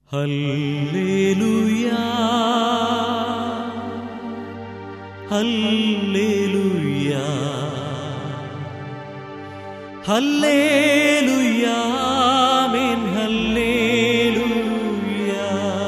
ഹല്ലേലൂയാ ഹല്ലേലൂയാ ഹല്ലേലൂയാ ആമേൻ ഹല്ലേലൂയാ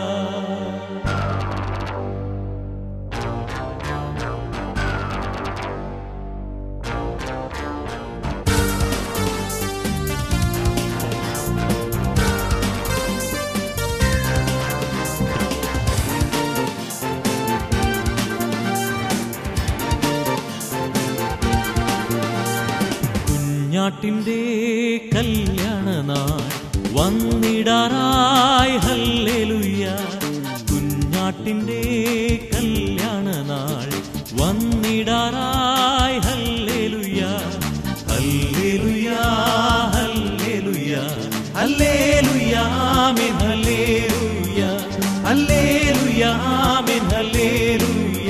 കുഞ്ഞാട്ടിന്റെ കല്യാണ നാൾ വന്നിടാറായി ഹല്ലേലൂയ കുഞ്ഞാട്ടിന്റെ കല്യാണ നാൾ വന്നിടാറായി ഹല്ലേലൂയ ഹല്ലേലൂയ ഹല്ലേലൂയ ഹല്ലേലൂയ ആമേൻ ഹല്ലേലൂയ ഹല്ലേലൂയ ആമേൻ ഹല്ലേലൂയ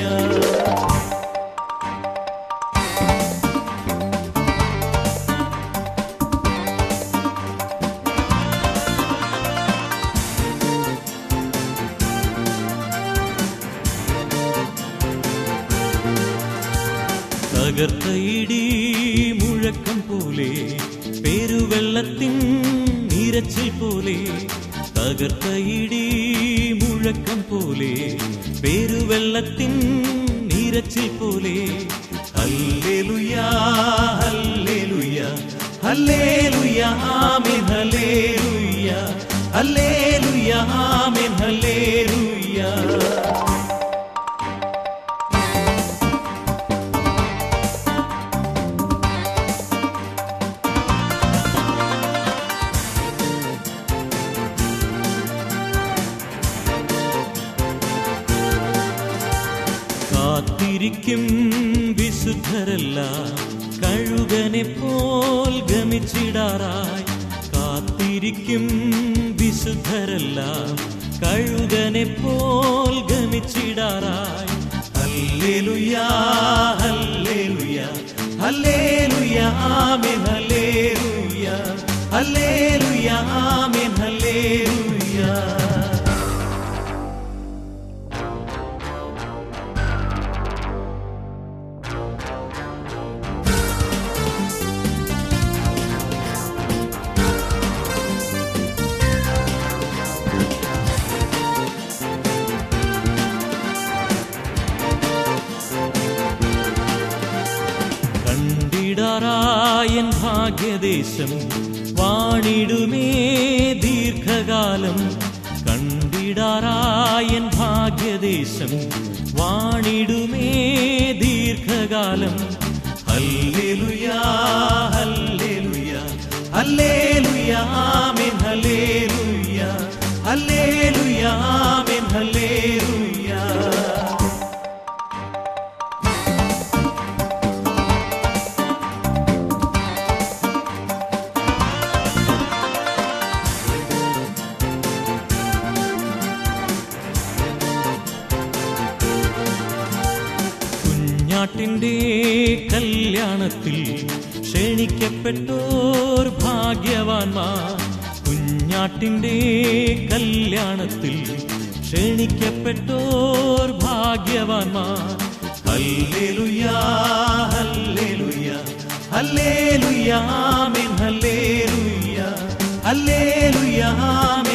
തകർത്ത ഇടി മുഴക്കം പോലെ പെരുവെള്ളത്തിൻ ഇരച്ചിൽ പോലെ തകർത്ത ഇടി മുഴക്കം പോലെ പെരുവെള്ളത്തിൻ ഇരച്ചിൽ പോലെ ഹല്ലേലൂയാ ഹല്ലേലൂയാ ഹല്ലേലൂയാ ആമേൻ ഹല്ലേലൂയാ ഹല്ലേലൂയാ ആമേൻ ഹല്ലേലൂയാ കാത്തിരിക്കും വിശുദ്ധരല്ല കഴുകനെ പോൽ ഗമിച്ചിടാറായി കാത്തിരിക്കും വിശുദ്ധരല്ല കഴുകനെ പോൽ ഗമിച്ചിടാറായി ഹല്ലേലൂയാ ഹല്ലേലൂയാ ഹല്ലേലൂയാ ആമേൻ ഹല്ലേലൂയാ ഹല്ലേലൂയാ ആമേൻ ഹല്ലേലൂയാ കണ്ടിടറായൻ ഭാഗ്യദേശം വാണിടുമേ ദീർഘകാലം കണ്ടിടറായൻ ഭാഗ്യദേശം വാണിടുമേ ദീർഘകാലം ഹല്ലേലൂയാ ഹല്ലേലൂയാ ഹല്ലേലൂയാ ആമേൻ ഹല്ലേലൂയാ ഹല്ലേലൂയാ ആമേൻ ഹല്ലേലൂയാ കുഞ്ഞാട്ടിന്റെ കല്യാണത്തിൽ ക്ഷണിക്കപ്പെട്ടോർ ഭാഗ്യവാന്മാർ കുഞ്ഞാട്ടിന്റെ കല്യാണത്തിൽ ക്ഷണിക്കപ്പെട്ടോർ ഭാഗ്യവാന്മാർ ഹല്ലേലൂയാ ഹല്ലേലൂയാ ഹല്ലേലൂയാ ആമേൻ ഹല്ലേലൂയാ ഹല്ലേലൂയാ ആമേൻ